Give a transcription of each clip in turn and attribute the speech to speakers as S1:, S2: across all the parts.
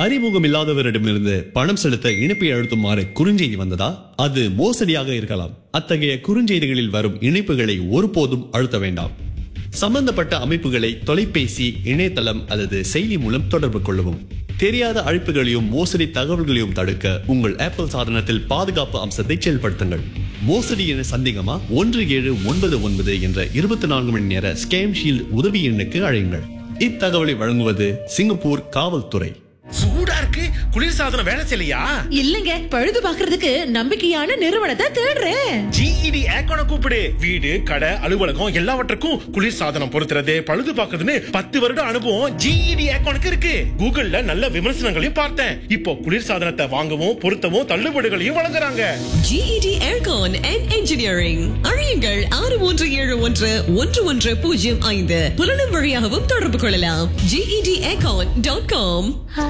S1: அறிமுகம் இல்லாதவரிடமிருந்து பணம் செலுத்த இணைப்பை அழுத்துமாறு குறுஞ்செய்தி வந்ததா அது மோசடியாக இருக்கலாம் அத்தகைய குறுஞ்செய்திகளில் வரும் இணைப்புகளை ஒருபோதும் அழுத்த வேண்டாம் சம்பந்தப்பட்ட அமைப்புகளை தொலைபேசி இணையதளம் அல்லது செயலி மூலம் தொடர்பு கொள்ளவும் தெரியாத அழைப்புகளையும் மோசடி தகவல்களையும் தடுக்க உங்கள் ஆப்பிள் சாதனத்தில் பாதுகாப்பு அம்சத்தை செயல்படுத்துங்கள் மோசடி என சந்தேகமா ஒன்று ஏழு ஒன்பது ஒன்பது என்ற இருபத்தி நான்கு மணி நேர ஸ்கேம் ஷீல்ட் உதவி எண்ணுக்கு அழையுங்கள் இத்தகவலை வழங்குவது சிங்கப்பூர் காவல்துறை
S2: சூடா இருக்கு குளிர் சாதனம் வேலை செய்யலையா
S3: இல்லங்க பழுது பாக்குறதுக்கு நம்பிக்கையான நிறுவனத்தை தேடுறேன்
S2: ஜிஇடி ஏக்கோன கூப்பிடு வீடு கடை அலுவலகம் எல்லாவற்றுக்கும் குளிர் சாதனம் பொருத்துறது பழுது பார்க்கறதுன்னு பத்து வருட அனுபவம் ஜிஇடி ஏக்கோனுக்கு இருக்கு கூகுள்ல நல்ல விமர்சனங்களையும் பார்த்தேன் இப்போ குளிர் சாதனத்தை வாங்கவும் பொருத்தவும் தள்ளுபடிகளையும் வழங்குறாங்க
S4: GED Aircon and Engineering அறியுங்கள் ஆறு மூன்று ஏழு ஒன்று ஒன்று ஒன்று பூஜ்ஜியம் ஐந்து புலனும் வழியாகவும் தொடர்பு கொள்ளலாம் GED Aircon டாட் காம்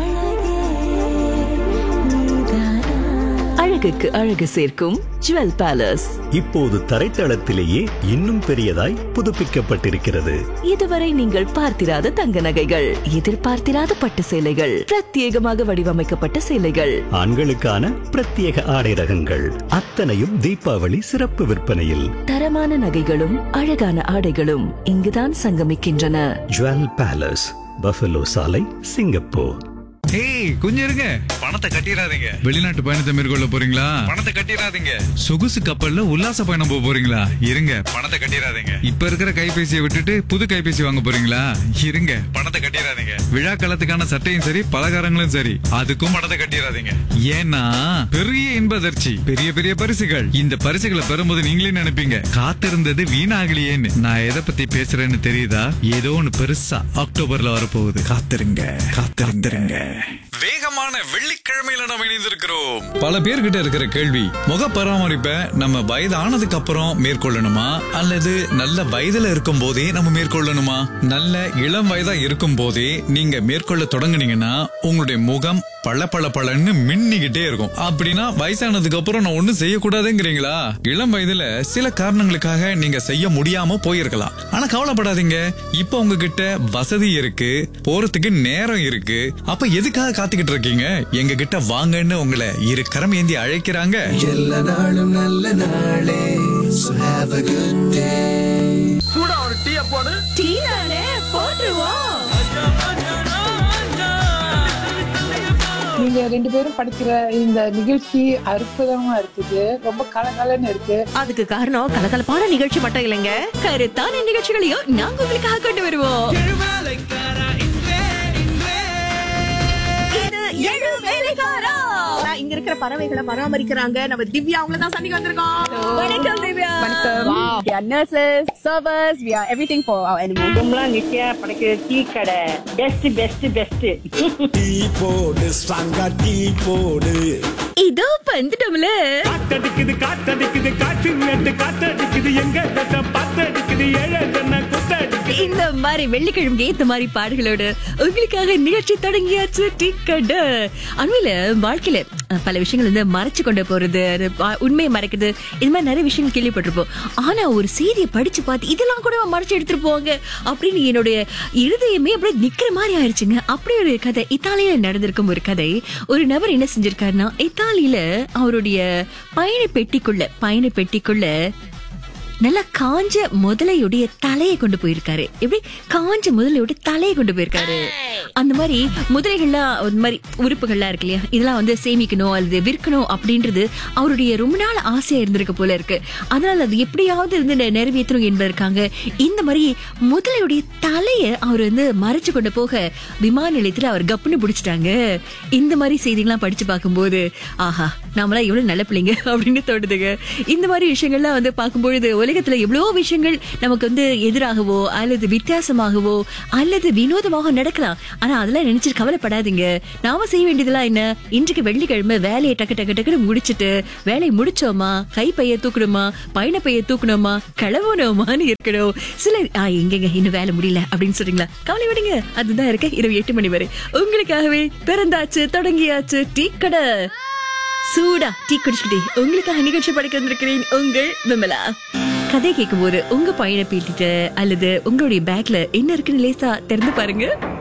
S5: அழகுக்கு அழகு சேர்க்கும் ஜுவல் பேலஸ்
S6: இப்போது தரைத்தளத்திலேயே இன்னும் பெரியதாய் புதுப்பிக்கப்பட்டிருக்கிறது
S5: இதுவரை நீங்கள் பார்த்திராத தங்க நகைகள் எதிர்பார்த்திராத பட்டு சேலைகள் பிரத்யேகமாக வடிவமைக்கப்பட்ட சேலைகள்
S6: ஆண்களுக்கான பிரத்யேக ஆடை ரகங்கள் அத்தனையும் தீபாவளி சிறப்பு விற்பனையில்
S5: தரமான நகைகளும் அழகான ஆடைகளும் இங்குதான் சங்கமிக்கின்றன
S6: ஜுவல் பேலஸ் பஃபலோ சாலை சிங்கப்பூர்
S7: ஏய் கொஞ்சம் இருங்க
S8: பணத்தை கட்டிடாதீங்க
S7: வெளிநாட்டு பயணத்தை மேற்கொள்ள போறீங்களா
S8: பணத்தை கட்டிடாதீங்க
S7: சொகுசு கப்பல்ல உல்லாச பயணம் போக போறீங்களா இருங்க
S8: பணத்தை கட்டிடாதீங்க
S7: இப்ப இருக்கிற கைபேசியை விட்டுட்டு புது கைபேசி வாங்க போறீங்களா இருங்க
S8: பணத்தை கட்டிடாதீங்க
S7: விழா காலத்துக்கான சட்டையும் சரி பலகாரங்களும் சரி அதுக்கும்
S8: பணத்தை கட்டிடாதீங்க
S7: ஏன்னா பெரிய இன்ப அதிர்ச்சி பெரிய பெரிய பரிசுகள் இந்த பரிசுகளை பெறும்போது நீங்களே நினைப்பீங்க காத்திருந்தது வீணாகலையேன்னு நான் எதை பத்தி பேசுறேன்னு தெரியுதா ஏதோ ஒண்ணு பெருசா அக்டோபர்ல வரப்போகுது காத்திருங்க காத்திருங்க
S8: வேகமான வெள்ளிக்கிழமையில நம்ம இணைந்திருக்கிறோம்
S7: பல பேர்கிட்ட இருக்கிற கேள்வி முக பராமரிப்பை நம்ம வயது ஆனதுக்கு அப்புறம் மேற்கொள்ளணுமா அல்லது நல்ல வயதுல இருக்கும் போதே நம்ம மேற்கொள்ளணுமா நல்ல இளம் வயதா இருக்கும் போதே நீங்க மேற்கொள்ள தொடங்குனீங்கன்னா உங்களுடைய முகம் பள பள பளன்னு மின்னிக்கிட்டே இருக்கும் அப்படின்னா வயசானதுக்கு அப்புறம் நான் ஒண்ணும் செய்யக்கூடாதுங்கிறீங்களா இளம் வயதுல சில காரணங்களுக்காக நீங்க செய்ய முடியாம போயிருக்கலாம் ஆனா கவலைப்படாதீங்க இப்ப உங்ககிட்ட வசதி இருக்கு போறதுக்கு நேரம் இருக்கு அப்ப எதுக்காக காத்துக்கிட்டு இருக்கீங்க எங்க கிட்ட வாங்கன்னு உங்களை இரு கரம் ஏந்தி அழைக்கிறாங்க
S2: சூடா ஒரு டீ போடு
S9: நீங்க ரெண்டு பேரும் படிக்கிற இந்த நிகழ்ச்சி அற்புதமா இருக்குது ரொம்ப கலகலன்னு இருக்கு
S3: அதுக்கு காரணம் கலகலப்பான நிகழ்ச்சி மட்டும் இல்லைங்க கருத்தான நிகழ்ச்சிகளையும் நாங்க உங்களுக்காக கொண்டு வருவோம் இது எழு வேலைக்காரா.
S10: இங்க இருக்கிற பறவைகளை பராமரிக்கிறாங்க நம்ம திவ்யா அவங்கள தான் சந்திக்க வந்திருக்கோம்
S3: வணக்கம் Divya
S10: We are nurses, servers, we are everything for our animals.
S9: கும்பலாம் Nithya படைக்கிற டீ கடை பெஸ்ட் பெஸ்ட் பெஸ்ட்
S3: இதோ வந்துட்டோம்ல
S2: காத்தடிக்குது காத்தடிக்குது காற்று மேட்டு காத்தடிக்குது எங்க பாத்தடிக்குது ஏழை குத்தடிக்குது
S3: இந்த மாதிரி வெள்ளிக்கிழமை ஏத்த மாதிரி பாடல்களோடு உங்களுக்காக நிகழ்ச்சி தொடங்கியாச்சு டிக்கெட் அண்மையில வாழ்க்கையில அஹ், பல விஷயங்கள் வந்து மறைச்சு கொண்டு போறது அது பா- உண்மையை மறைக்கிறது இது மாதிரி நிறைய விஷயங்கள் கேள்விப்பட்டிருப்போம் ஆனா ஒரு செய்தியை படிச்சு பார்த்து இதெல்லாம் கூட மறைச்சு எடுத்துட்டு போவாங்க அப்படின்னு என்னுடைய இருதயமே அப்படியே நிக்கிற மாதிரி ஆயிடுச்சுங்க அப்படி ஒரு கதை இத்தாலியில நடந்திருக்கும் ஒரு கதை ஒரு நபர் என்ன செஞ்சிருக்காருன்னா இத்தாலியில அவருடைய பயண பெட்டிக்குள்ள பயண பெட்டிக்குள்ள நல்லா காஞ்ச முதலையுடைய தலையை கொண்டு போயிருக்காரு எப்படி காஞ்ச முதலையோட தலையை கொண்டு போயிருக்காரு அந்த மாதிரி முதலைகள்லாம் இந்த மாதிரி உறுப்புகள்லாம் இருக்கு இல்லையா இதெல்லாம் வந்து சேமிக்கணும் அல்லது விற்கணும் அப்படின்றது அவருடைய ரொம்ப நாள் ஆசையா இருந்திருக்க போல இருக்கு அதனால அது எப்படியாவது இருந்து நெ- நிறைவேற்றணும் என்பதற்காக இந்த மாதிரி முதலையுடைய தலையை அவர் வந்து மறைச்சு கொண்டு போக விமான நிலையத்துல அவர் கப்புன்னு பிடிச்சிட்டாங்க இந்த மாதிரி செய்திகள்லாம் படிச்சு பார்க்கும்போது ஆஹா நாமெல்லாம் எவ்வளவு நல்ல பிள்ளைங்க அப்படின்னு தோணுதுங்க இந்த மாதிரி விஷயங்கள்லாம் வந்து பார்க்கும்பொழுது உலகத்துல எவ்வளவோ விஷயங்கள் நமக்கு வந்து எதிராகவோ அல்லது வித்தியாசமாகவோ அல்லது வினோதமாக நடக்கலாம் ஆனா அதெல்லாம் நினைச்சிட்டு கவலைப்படாதீங்க நாம செய்ய வேண்டியதெல்லாம் என்ன இன்றைக்கு வெள்ளிக்கிழமை வேலையை டக்கு டக்கு டக்குன்னு முடிச்சிட்டு வேலையை முடிச்சோமா கை பைய தூக்கணுமா பயண பைய தூக்கணுமா கிளம்பணுமான்னு இருக்கணும் சிலர் ஆ எங்கங்க இன்னும் வேலை முடியல அப்படின்னு சொல்றீங்களா கவலை விடுங்க அதுதான் இருக்க இரவு எட்டு மணி வரை உங்களுக்காகவே பிறந்தாச்சு தொடங்கியாச்சு டீ கடை சூடா டீ குடிச்சுக்கிட்டே உங்களுக்காக நிகழ்ச்சி படைக்க வந்திருக்கிறேன் உங்கள் விமலா கதை கேட்கும் போது உங்க பயண பீட்டிட்ட அல்லது உங்களுடைய பேக்ல என்ன இருக்குன்னு லேசா திறந்து பாருங்க